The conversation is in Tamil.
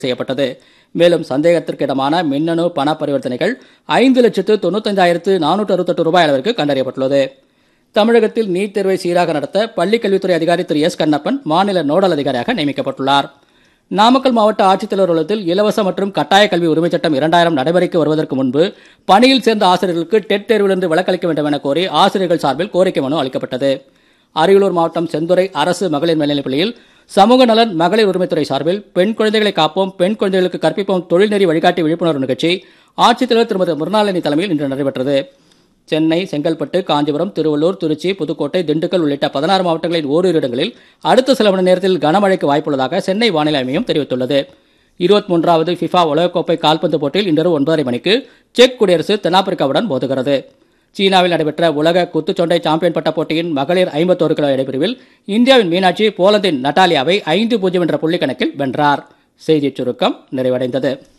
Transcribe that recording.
செய்யப்பட்டது மேலும் சந்தேகத்திற்கிடமான மின்னணு பண பரிவர்த்தனைகள் ஐந்து லட்சத்து தொண்ணூத்தைந்தாயிரத்து நானூற்று அறுபத்தெட்டு ரூபாய் அளவிற்கு கண்டறியப்பட்டுள்ளது தமிழகத்தில் நீட் தேர்வை சீராக நடத்த பள்ளிக் கல்வித்துறை அதிகாரி திரு எஸ் கண்ணப்பன் மாநில நோடல் அதிகாரியாக நியமிக்கப்பட்டுள்ளார் நாமக்கல் மாவட்ட ஆட்சித்தலைவர் அலுவலகத்தில் இலவச மற்றும் கட்டாய கல்வி உரிமைச் சட்டம் இரண்டாயிரம் நடைமுறைக்கு வருவதற்கு முன்பு பணியில் சேர்ந்த ஆசிரியர்களுக்கு டெட் தேர்விலிருந்து விலக்களிக்க வேண்டும் என கோரி ஆசிரியர்கள் சார்பில் கோரிக்கை மனு அளிக்கப்பட்டது அரியலூர் மாவட்டம் செந்துறை அரசு மகளிர் மேல்நிலைப் பள்ளியில் சமூக நலன் மகளிர் உரிமைத்துறை சார்பில் பெண் குழந்தைகளை காப்போம் பெண் குழந்தைகளுக்கு கற்பிப்போம் தொழில்நெறி வழிகாட்டி விழிப்புணர்வு நிகழ்ச்சி ஆட்சித்தலைவர் திருமதி மிருணாளினி தலைமையில் இன்று நடைபெற்றது சென்னை செங்கல்பட்டு காஞ்சிபுரம் திருவள்ளூர் திருச்சி புதுக்கோட்டை திண்டுக்கல் உள்ளிட்ட பதினாறு மாவட்டங்களின் ஓரிரு இடங்களில் அடுத்த சில மணி நேரத்தில் கனமழைக்கு வாய்ப்புள்ளதாக சென்னை வானிலை ஆய்வு தெரிவித்துள்ளது இருபத்தி மூன்றாவது ஃபிஃபா உலகக்கோப்பை கால்பந்து போட்டியில் இன்று ஒன்பதரை மணிக்கு செக் குடியரசு தென்னாப்பிரிக்காவுடன் மோதுகிறது சீனாவில் நடைபெற்ற உலக குத்துச்சண்டை சாம்பியன் பட்ட போட்டியின் மகளிர் ஐம்பத்தோரு கிலோ எடைப்பிரிவில் இந்தியாவின் மீனாட்சி போலந்தின் நட்டாலியாவை ஐந்து பூஜ்ஜியம் என்ற புள்ளி கணக்கில் வென்றார் செய்திச் சுருக்கம் நிறைவடைந்தது